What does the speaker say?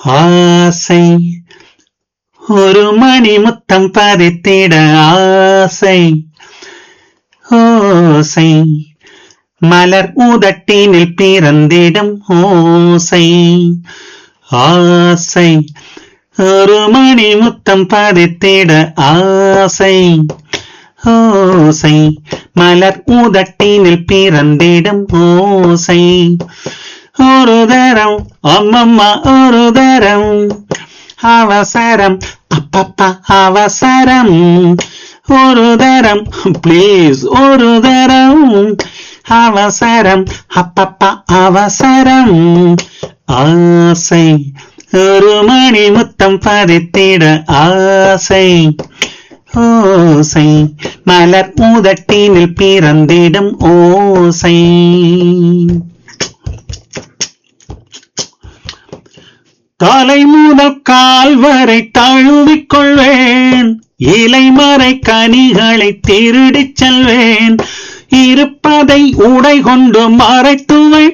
ஆசை ஒரு மணி முத்தம் பதித்திட ஆசை ஓசை மலர் உதட்டினில் பிறந்திடும் ஓசை ஆசை ஒரு மணி முத்தம் பதித்திட ஆசை ஓசை மலர் உதட்டினில் பிறந்திடும் ஓசை ஒரு தரம் அம்மம்மா ஒரு தரம் அவசரம் அப்பப்பா அவசரம் ஒரு தரம் ப்ளீஸ் ஒரு தரம் அவசரம் அப்பப்பா அவசரம் ஆசை ஒரு மணி முத்தம் பதித்திட ஆசை ஓசை மலர் உதட்டினில் பிறந்திடும் ஓசை தலை முதல் கால் வரை தழுவிக் கொள்வேன் இலைமறை கனிகளை திருடிச் செல்வேன் இருப்பதை உடை கொண்டு மறைத்து வை